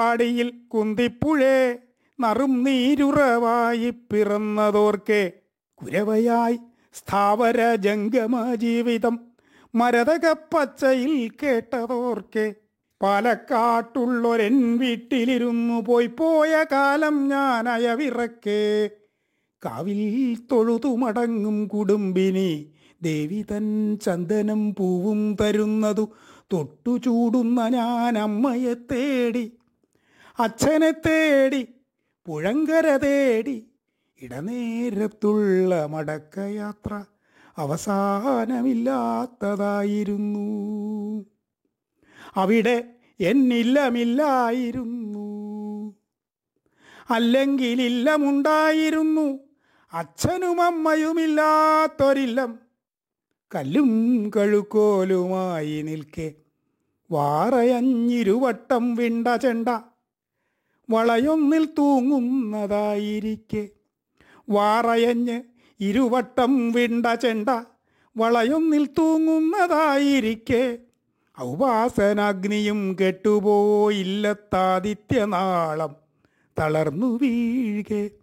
ആടിയിൽ കുന്തിപ്പുഴേ നറും നീരുറവായി പിറന്നതോർക്കെ കുരവയായി സ്ഥാവര ജംഗമ ജീവിതം മരതകപ്പച്ചയിൽ കേട്ടതോർക്കെ പാലക്കാട്ടുള്ളൊരെൻ വീട്ടിലിരുന്നു പോയി പോയ കാലം ഞാൻ അയവിറക്കെ കാവിൽ തൊഴുതുമടങ്ങും കുടുംബിനി ദേവി തൻ ചന്ദനം പൂവും തരുന്നതു തൊട്ടു ചൂടുന്ന ഞാൻ അമ്മയെ തേടി അച്ഛനെ തേടി പുഴങ്കര തേടി ഇടനേരത്തുള്ള മടക്കയാത്ര അവസാനമില്ലാത്തതായിരുന്നു അവിടെ എന്നില്ലമില്ലായിരുന്നു അല്ലെങ്കിൽ ഇല്ലമുണ്ടായിരുന്നു അച്ഛനും അമ്മയുമില്ലാത്തൊരില്ലം കല്ലും കഴുക്കോലുമായി നിൽക്കെ വാറയഞ്ഞിരുവട്ടം വിണ്ട ചെണ്ട വളയൊന്നിൽ തൂങ്ങുന്നതായിരിക്കെ വാറയഞ്ഞ് ഇരുവട്ടം വിണ്ട ചെണ്ട വളയൊന്നിൽ തൂങ്ങുന്നതായിരിക്കെ ഔപാസനാഗ്നിയും കെട്ടുപോയില്ലത്താദിത്യനാളം തളർന്നു വീഴുകെ